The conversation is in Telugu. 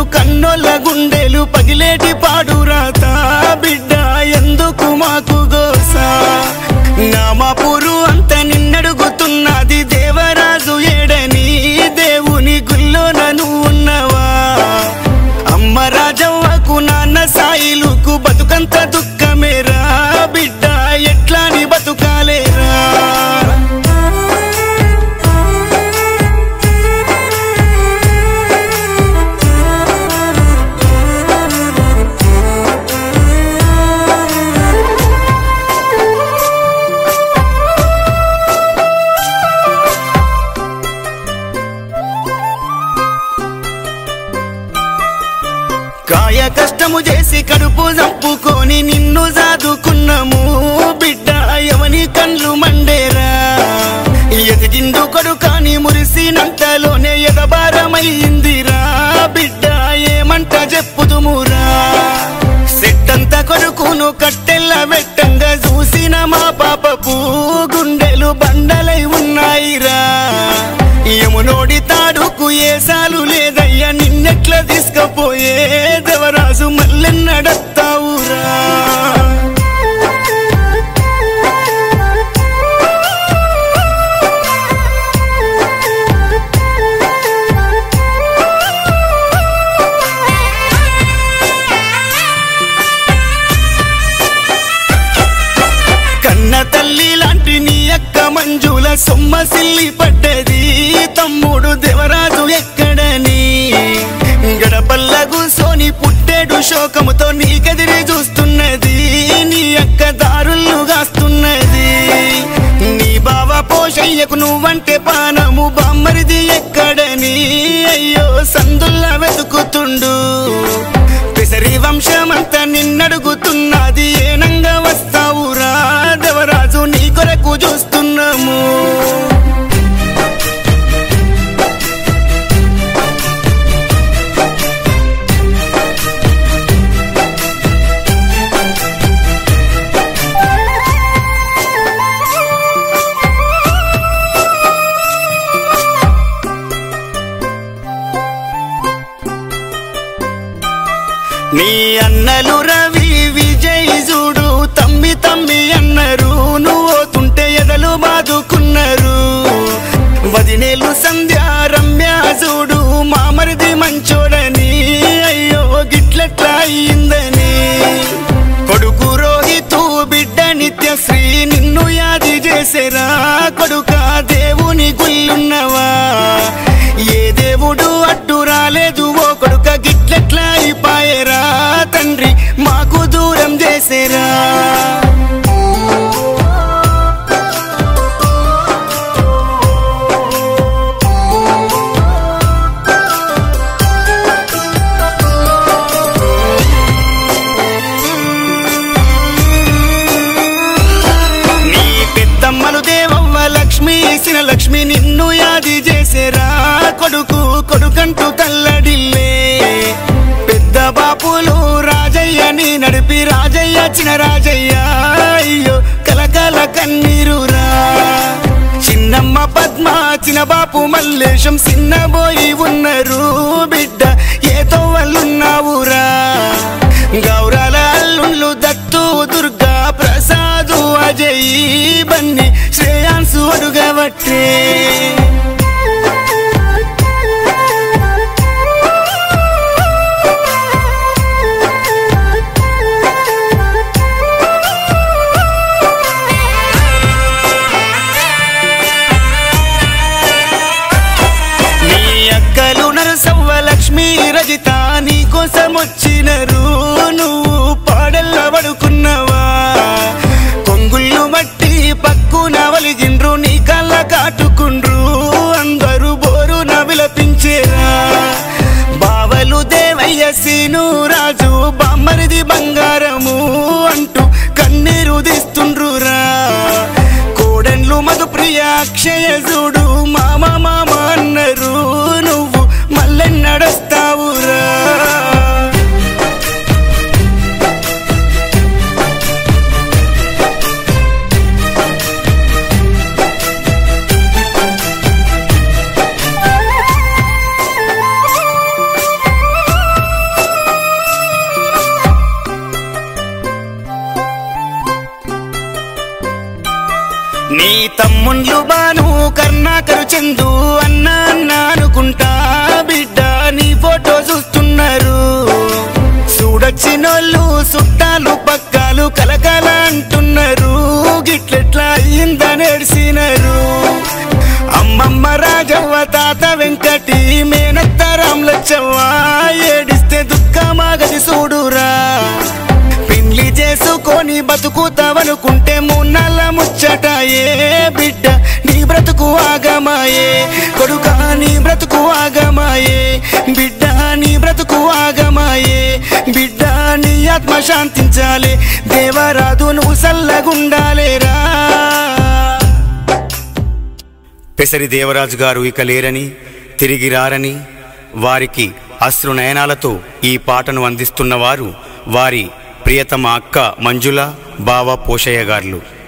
కన్నోళ్ళ గుండెలు పగిలేటి పాడు రాత బిడ్డ ఎందుకు మాకు గోసా నామాపురు అంత నిన్నడుగుతున్నది దేవరాజు ఏడని దేవుని గుల్లోన నువ్వు ఉన్నవా అమ్మ రాజవ్వకు నాన్న సాయిలుకు బతుకంత దుఃఖమేరా బిడ్డ ఎట్లాని బతుకాలేరా కాయ కష్టము చేసి కడుపు చంపుకొని నిన్ను సాదుకున్నాము బిడ్డ ఎవని కళ్ళు మండేరా ఎదిగిండు కొడుకాని మురిసినంతలోనే ఎదబారమైందిరా బిడ్డ ఏమంట చెప్పుదుమురా సెట్టంత కొడుకును కట్టెల్ల వెట్టంగా చూసిన మా పాపపు గుండెలు బండలై ఉన్నాయిరా యమునోడి తాడుకు ఏసాలు లేదయ్యా నిన్నెట్లా తీసుకపోయే దేవరాజు మల్లెన్నడత్తావురా కన్న తల్లి లాంటి నీ అక్క మంజుల సొమ్మ సిల్లి పడ్డది తమ్ముడు దేవరాజు ఎక్కడని గడపల్ల కూసోని పుట్టేడు శోకముతో నీకెదిరి చూస్తున్నది నీ అక్క దారులు గాస్తున్నది నీ బావ పోషయ్యకు నువ్వంటే పానము బామ్మరిది ఎక్కడని అయ్యో సందుల్లా వెతుకుతుండు పిసరి వంశమంతా నిన్నడుగుతున్నది ఏనంగా వస్తావురా దేవరాజు నీ కొరకు చూస్తున్నాము నీ అన్నలు రవి విజయ్ చూడు తమ్మి తమ్మి అన్నారు నువ్వు తుంటే ఎదలు బాదుకున్నారు వదినేలు సంధ్య రమ్య చూడు మామరిది మంచోడని అయ్యో గిట్లెట్లా అయ్యిందని కొడుకు రోహితు బిడ్డ నిత్యశ్రీ నిన్ను యాది చేసేరా కొడుక దేవుని గుల్లున్నవా ఏ దేవుడు అడ్డు రాలేదు ఓ కొడుక గిట్లెట్లా అయిపోయేరా తండ్రి మాకు దూరం చేసేరా నీ పెద్దమ్మలు దేవవ్వ లక్ష్మి ఇసిన లక్ష్మి నిన్ను యాది చేసేరా కొడుకు కొడుకంటూ తల్లడిల్లే పెద్ద బాపులు రాజయ్యని నడిపి రాజయ్య చిన రాజయ్య అయ్యో కలకల కన్నీరురా చిన్నమ్మ పద్మ చిన్న బాపు మల్లేశం చిన్నబోయి ఉన్నారు బిడ్డ ఏతో వాళ్ళున్నావురా గౌరాల అల్లుళ్ళు దత్తు దుర్గా ప్రసాదు అజయ్ బన్ని శ్రేయాంసు అడుగవట్టే నీ అక్కలు నరసవ్వ లక్ష్మి రజిత నీ కోసం వచ్చినరు నువ్వు పాడల్ల పడుకున్నావా కొంగుళ్ళు మట్టి పక్కున వలిగిండ్రు నీ కళ్ళ కాటుకుండ్రు అందరూ బోరు విలపించేరా బావలు దేవయ్య సీను రాజు బామ్మరిది బంగారము అంటూ కన్నీరు దిస్తుండ్రురా కోడన్లు మధు ప్రియ అక్షయ చూడు మామ మామ అన్నారు నువ్వు మళ్ళీ నడుస్తావురా కరుణాకరు చందు అన్న అన్న అనుకుంటా బిడ్డ నీ ఫోటో చూస్తున్నారు చూడొచ్చినోళ్ళు చుట్టాలు పక్కాలు కలకల అంటున్నారు గిట్లెట్లా అయ్యిందని ఏడ్చినారు అమ్మమ్మ రాజవ్వ తాత వెంకటి మేనత్త రామ్లచ్చవ్వ ఏడిస్తే దుఃఖమాగది చూడురా పెళ్లి చేసుకొని బతుకుతావనుకుంటే మూన్నల్ల ముచ్చటాయే బిడ్డ నీ బ్రతుకు ఆగమాయే కొడుక నీ బ్రతుకు ఆగమాయే బిడ్డ నీ బ్రతుకు ఆగమాయే బిడ్డ నీ ఆత్మ శాంతించాలి దేవరాదు నువ్వు సల్లగుండాలేరా పెసరి దేవరాజు గారు ఇక లేరని తిరిగి రారని వారికి అశ్రు నయనాలతో ఈ పాటను అందిస్తున్నవారు వారి ప్రియతమ అక్క మంజుల బావ పోషయ్య గారులు